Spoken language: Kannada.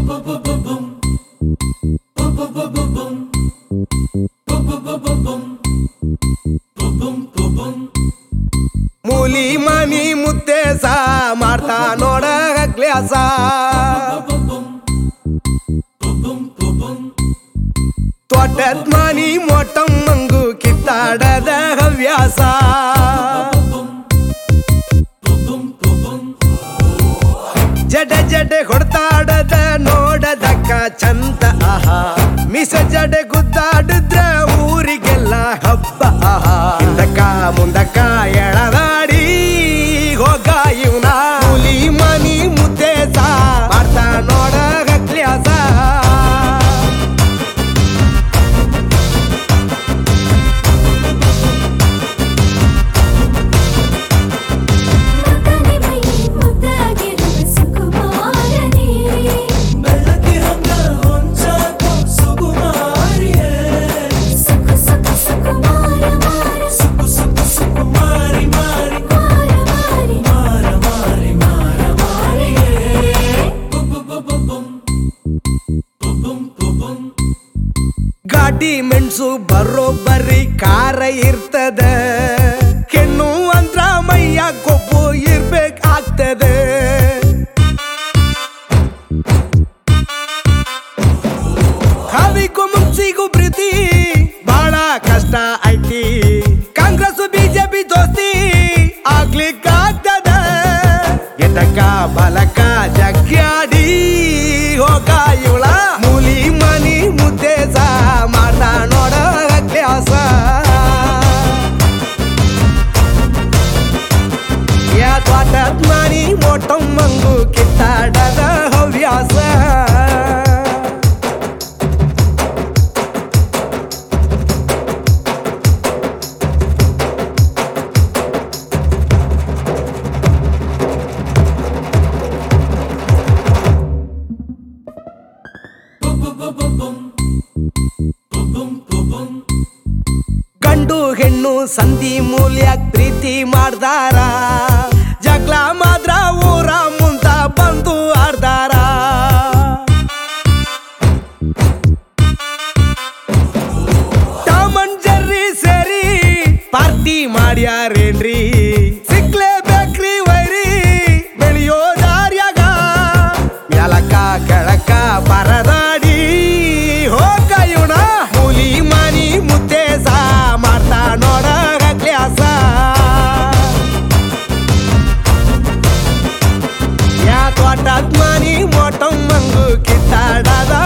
ಮೂಲಿ ಮನಿ ಮುತ್ತೇಸ ಮಾಡ್ತಾ ನೋಡ ಕ್ಲಾಸ ತೋಟದ್ ಮನಿ ಮೊಟ್ಟಮ್ಮಂಗು ಕಿತ್ತಾಡದ ಹವ್ಯಾಸ ಜಡ ಜಡೆ ಹೊಡ್ತಾಡದ ನೋಡದಕ್ಕ ಚಂದ ಆಹಾ ಮಿಸ ಜಡೆ ಗುದ್ದಾಡಿದ್ರ ಊರಿಗೆಲ್ಲ ಹಬ್ಬ ಆಹಾ ಹಿಂದಕ್ಕ ಮುಂದಕ್ಕ ಎಳದಾಡಿ ಹೋಗ ಇವನ ಹುಲಿ ಮನಿ ಮುದ್ದೇಸ ಮಾಡ್ತಾ ನೋಡ ಕ್ಲಾಸ ಮಗನಿ ಮೈ ಮುದ್ದಾಗಿರುವ ಸುಕುಮಾರನೇ ಸುಕು ಸುಕು ಸುಕುಮಾರ ಮಾರ ಸುಕು ಸುಕು ಸುಕುಮಾರಿ ಮಾರಿ ಮಾರ ಮಾರಿ ಮಾರ ಮಾರಿಯೇ ಗಾಡಿ ಮೆಣಸು ಬರೋಬ್ಬರಿ ಕಾರ ಇರ್ತದ ಹೆಣ್ಣು ಅಂದ್ರ ಮೈಯ ಕೊಬ್ಬು ಇರ್ಬೇಕಾಗ್ತದೆ ಹವಿಗೂ ಮುಂಚಿಗೂ ಪ್ರೀತಿ ಬಹಳ ಕಷ್ಟ ಐತಿ ಕಾಂಗ್ರೆಸ್ ಬಿಜೆಪಿ ದೋಸ್ತಿ ಆಗ್ಲಿಕ್ಕಾಗ್ತದ ಎದಕ್ಕ ಬಲಕ ಜಗ್ಗಾಡಿ ಹೋಗ ಇವಳ ಮೂಲಿ ಮನಿ ಮುದ್ದೇಸ ಮಾಡ್ತಾ ನೋಡ ಕ್ಲಾಸ ಯಾ ತ್ವಾಟದ್ ಮನಿ ಮೊಟ್ಟಮ್ಮಂಗು ಕಿತ್ತಾಡದ ಹವ್ಯಾಸ ಗಂಡು ಹೆಣ್ಣು ಸಂಧಿ ಮೂಲ್ಯಾಕ್ ಪ್ರೀತಿ ಮಾಡ್ದಾರ ಜಗ್ಲ ಮಾತ್ರ ಊರ ಮುಂದ ಬಂದು ಆಡ್ದಾರ ಟಾಮ್ ಅಂಡ್ ಜೆರ್ರಿ ಸೇರಿ ಪಾರ್ಟಿ ಮಾಡ್ಯಾರೇನ್ರಿ ಸಿಕ್ಲೇ ಬೇಕ್ರಿ ವೈರಿ ಬೆಳೆಯೋ ದಾರ್ಯಾಗ ಮ್ಯಾಲಕ ಕೆಳಕ ಪರದಾಡಿ ಹೋಗ ಇವನ ಮೂಲಿ ಮನಿ ಮುದ್ದೇಸ ಮಾಡ್ತಾ ನೋಡ ಕ್ಲಾಸ ಯಾ ತೋಟದ್ ಮನಿ ಮೊಟ್ಟಮ್ಮಂಗು ಕಿತ್ತಾಡದ